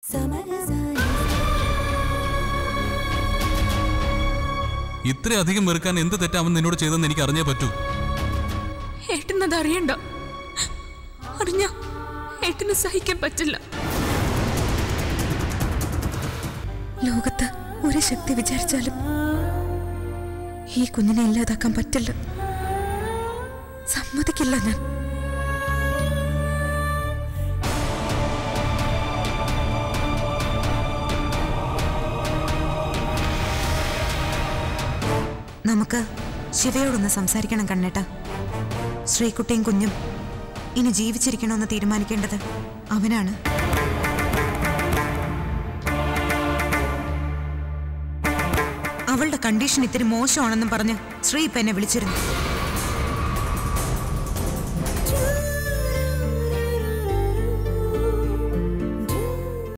ഇത്രയധികം വെറുക്കാൻ എന്ത് തെറ്റാമെന്ന് നിന്നോട് ചെയ്തെന്ന് എനിക്ക് അറിഞ്ഞേ പറ്റൂ ഏട്ടനത് അറിയണ്ട അറിഞ്ഞ ഏട്ടന് സഹിക്കാൻ പറ്റില്ല ലോകത്ത് ഒരു ശക്തി വിചാരിച്ചാലും ഈ കുഞ്ഞിനെ ഇല്ലാതാക്കാൻ പറ്റില്ല സമ്മതിക്കില്ല ഞാൻ നമുക്ക് ശിവയോടൊന്ന് സംസാരിക്കണം കണ്ണേട്ട ശ്രീകുട്ടിയും കുഞ്ഞും ഇനി ജീവിച്ചിരിക്കണമെന്ന് തീരുമാനിക്കേണ്ടത് അവനാണ് അവളുടെ കണ്ടീഷൻ ഇത്തിരി മോശമാണെന്നും പറഞ്ഞ് ശ്രീ ഇപ്പൊ എന്നെ വിളിച്ചിരുന്നു